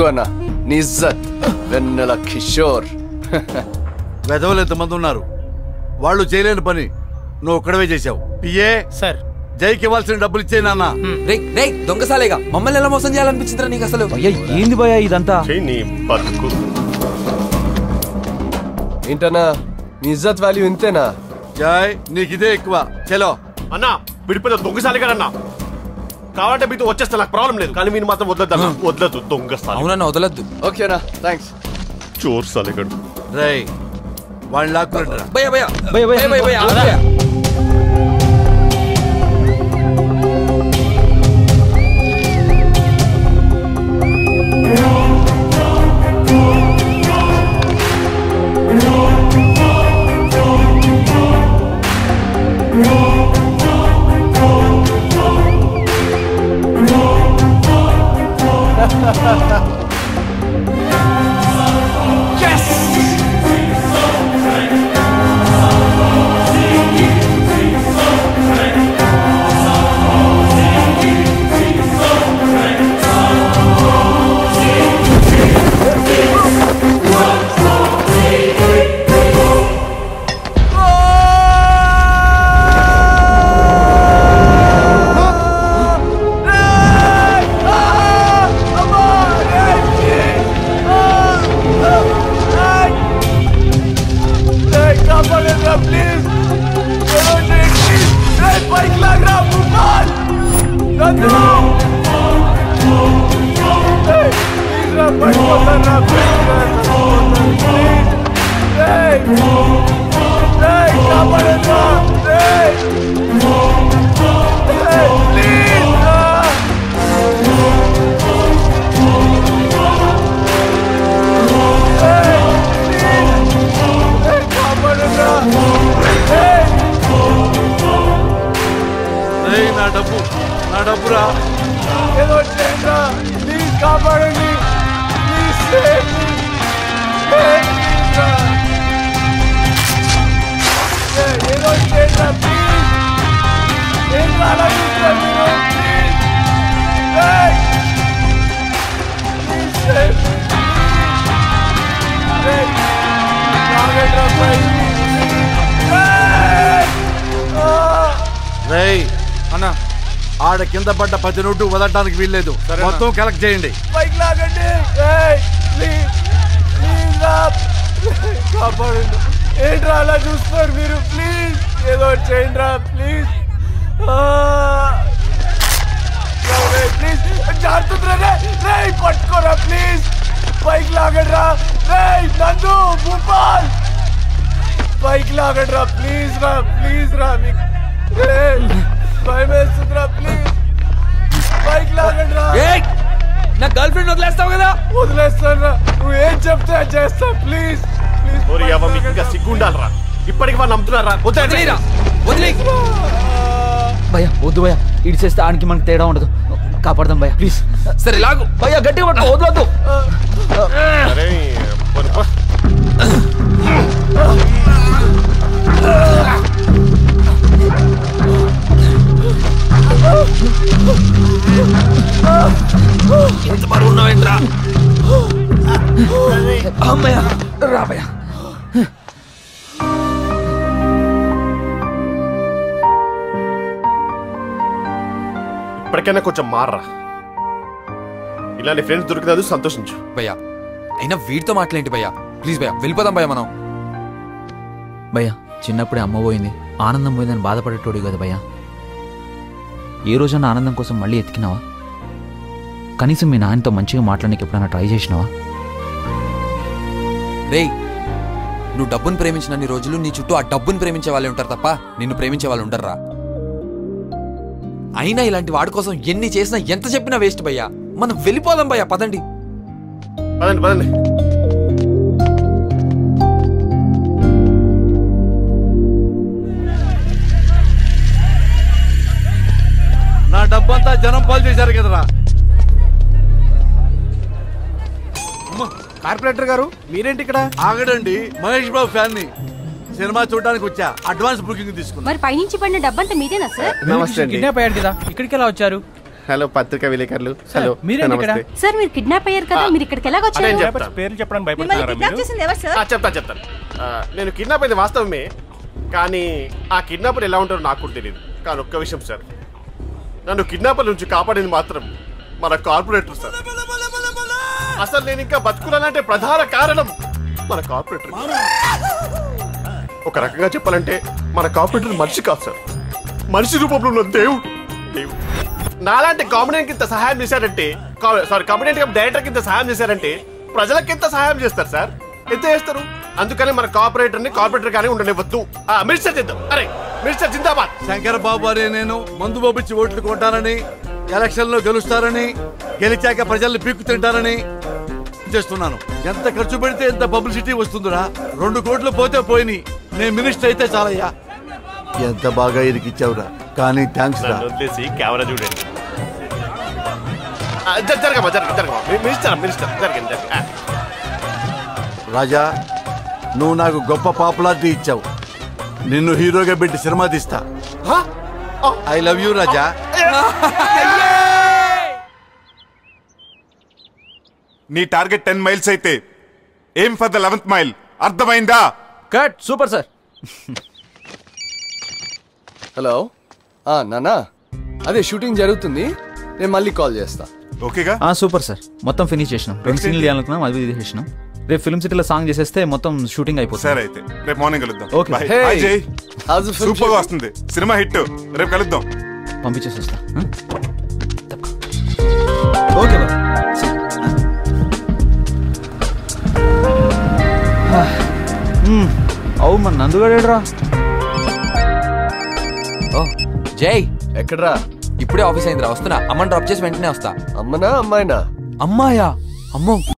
అన్న నీ ఇజ్జత్ వెన్నెల కిషోర్ వెధవలు ఎంతమంది ఉన్నారు వాళ్ళు చేయలేని పని నువ్వు ఒక్కడవే చేశావు పిఏ సార్ జైకి ఇవ్వాల్సిన డబ్బులు ఇచ్చే నాన్న రే రే దొంగసాలేగా మమ్మల్ని ఎలా మోసం చేయాలనిపించిందిరా నీకు అసలు భయ్యా ఏంది భయ్యా ఇదంతా నీ బతుకు ఏంటన్నా నీ ఇజ్జత్ వాల్యూ ఇంతేనా జై నీకు ఇదే ఎక్కువ చలో అన్నా విడిపోయిన దొంగసాలి కదన్నా కావాలంటే మీతో వచ్చేస్తా నాకు ప్రాబ్లం లేదు కానీ మీరు మాత్రం వద్దద్దు అన్న వద్దద్దు దొంగసాలి అవునన్నా వదలద్దు ఓకేనా థ్యాంక్స్ చోర్ సాలిగడు రై వాళ్ళు లాక్కున్నట్రా భయ్యా భయ్యా భయ్యా, భయ్యా. భయ్యా భయ్యా ఆగు భయ్యా. రేయ్ నా డబ్బు నా డబ్బురా ఏదో చేయండి ప్లీజ్ కాపాడండి ప్లీజ్ సేవ్ మీ ఏదో చేయండి ప్లీజ్ ఏం కావాలంటే మీరు ప్లీజ్ ప్లీజ్ సేవ్ రేయ్ అన్న ఆడ కింద పడ్డ పది నోటు వదలడానికి వీల్లేదు మొత్తం కలెక్ట్ చేయండి పైకి లాగండి ప్లీజ్ ప్లీజ్ కాపాడండి ఏంట్రా అలా చూస్తారు మీరు ప్లీజ్ ఏదో చేయండి రా ప్లీజ్ ప్లీజ్ జాగ్రత్త రే రే పట్టుకోరా ప్లీజ్ పైకి లాగండి రా రే నందు భూపాల్ పైకి లాగండి రా ప్లీజ్ రా ప్లీజ్ రా మీకు రేయ్, భయం వేస్తుందిరా ప్లీజ్ పైకి లాగండి రా ఏయ్ నా గర్ల్ ఫ్రెండ్ వదిలేస్తావు కదా వదిలేస్తాను నువ్వు ఏం చెప్తే అది చేస్తా ప్లీజ్ ప్లీజ్ ఓరి అవ్వ మీకు ఇంకా సిగ్గుండాలరా ఇప్పటికి వాళ్ళు నమ్ముతున్నారా వదిలేరా వదిలే భయ్యా వద్దు భయ్యా ఇటు చేస్తే ఆనికి మనకి తేడా ఉండదు కాపాడదాం భయ్యా ప్లీజ్ సరే లాగు భయ్యా గట్టిగా పట్టుకో వదలొద్దు అరే పోనీ పో. ఎంత బరువు ఉన్నావేంట్రా అమ్మయ్యా రా భయ్యా ఇప్పటికైనా కొంచెం మారరా ఇలాంటి ఫ్రెండ్స్ దొరికినందుకు సంతోషించు భయ్యా అయినా వీడితో మాట్లాడేంటి భయ్యా ప్లీజ్ భయ్యా వెళ్ళిపోదాం భయ్యా మనం భయ్యా చిన్నప్పుడే అమ్మ పోయింది ఆనందం పోయిందని బాధపడేటోడు కదా భయ్యా ఏ రోజన్నా ఆనందం కోసం మళ్ళీ ఎతికినావా కనీసం మీ నాన్నతో మంచిగా మాట్లాడడానికి ఎప్పుడైనా ట్రై చేసినావా రేయ్ నువ్వు డబ్బును ప్రేమించినన్ని రోజులు నీ చుట్టూ ఆ డబ్బును ప్రేమించే వాళ్ళే ఉంటారు తప్ప నిన్ను ప్రేమించే వాళ్ళు ఉండర్రా అయినా ఇలాంటి వాడి కోసం ఎన్ని చేసినా ఎంత చెప్పినా వేస్ట్ భయ్యా మనం వెళ్ళిపోదాం భయ్యా పదండి పదండి పదండి నా డబ్బంతా జనం పాలు చేశారు కదరా కార్పొరేటర్ గారు మీరేంటి ఇక్కడ ఆగడండి మహేష్ బాబు ఫ్యాన్ ని సినిమా చూడడానికి వచ్చా అడ్వాన్స్ బుకింగ్ తీసుకున్నా మరి పైనుంచి పడిన డబ్బంతా మీదేనా సార్ నమస్తే అండి కిడ్నాప్ అయ్యాడు కదా ఇక్కడికి ఎలా వచ్చారు హలో పత్రికా విలేకరులు హలో మీరేంటి ఇక్కడ? నమస్తే సార్ మీరు కిడ్నాప్ అయ్యారు కదా ఆ. మీరు ఇక్కడికి ఎలాగ అదే వచ్చారు చెప్తాను పేర్లు చెప్పడానికి మిమ్మల్ని భయపడుతున్నారా కిడ్నాప్ మీరు చేసింది ఎవరు సార్ ఆ, చెప్తాను చెప్తాను ఆ, నేను కిడ్నాప్ అయింది వాస్తవమే కానీ ఆ కిడ్నాపర్ ఎలా ఉంటారో నాకు కూడా తెలియదు కానీ ఒక్క విషయం సార్ నన్ను కిడ్నాపర్ నుంచి కాపాడింది మాత్రం మన కార్పొరేటర్ సార్ అసలు నేను ఇంకా బతుకులానంటే ప్రధాన కారణం మన కార్పొరేటర్ ఒక రకంగా చెప్పాలంటే మన కార్పొరేటర్ మనిషి కాదు సార్ మనిషి రూపంలో ఉన్న దేవుడు దేవుడు నాలాంటి కామెడియన్ కింద సహాయం చేశారంటే సారీ కామెడియన్ డైరెక్టర్ కింద సహాయం చేశారంటే ప్రజలకు ఎంత సహాయం చేస్తారు సార్ ఎంత చేస్తారు అందుకని మన కార్పొరేటర్ ని కార్పొరేటర్ గానే ఉండనివ్వద్దు ఆ, మినిస్టర్ చేద్దాం అరే మినిస్టర్ జిందాబాద్ శంకర బాబు అనే నేను మందు పంపించి ఓట్లు కొట్టానని ఎలక్షన్ లో గెలుస్తారని గెలిచాక ప్రజల్ని పీక్కు తింటారని చేస్తున్నాను ఎంత ఖర్చు పెడితే ఎంత పబ్లిసిటీ వస్తుందిరా రెండు కోట్లు పోతే పోయినాయి నేను మినిస్టర్ అయితే చాలయ్యా ఎంత బాగా ఇరికిచ్చావురా కానీ థ్యాంక్స్ రా నన్ను వదిలేసి కెమెరా చూడండి ఆ, జ- జరగమ్మా జరగ జరగమ్మా మీ- మినిస్టర్ మినిస్టర్ జరగండి జరగండి ఆ. రాజా నువ్వు నాకు గొప్ప పాపులారిటీ ఇచ్చావు నిన్ను హీరోగా పెట్టి సినిమా తీస్తా హా? ఆ, ఐ లవ్ యూ రాజా నీ టార్గెట్ టెన్ మైల్స్ అయితే ఏం ఫర్ ద లెవెన్త్ మైల్ అర్థమైందా కట్ సూపర్ సార్ హలో ఆ, నానా అదే షూటింగ్ జరుగుతుంది నేను మళ్ళీ కాల్ చేస్తా ఓకేగా ఆ సూపర్ సార్ మొత్తం ఫినిష్ చేసినాం రెండు సీన్లు చేయాలనుకున్నాం అది ఇది చేసినాం రేపు ఫిల్మ్ సిటీలో సాంగ్ చేసేస్తే మొత్తం షూటింగ్ అయిపోతుంది సరే అయితే రేపు మార్నింగ్ కలుద్దాం Okay. Bye. Hey. Bye, జై How's the film సూపర్ గా shooting? వస్తుంది సినిమా హిట్ రేపు కలుద్దాం పంపించేసి వస్తా ఓకే అవు మన నందుగాడేడ్రా ఓ జై ఎక్కడ్రా ఇప్పుడే ఆఫీస్ అయిందిరా వస్తున్నా అమ్మని డ్రాప్ చేసి వెంటనే వస్తా అమ్మనా అమ్మాయినా అమ్మాయా అమ్మో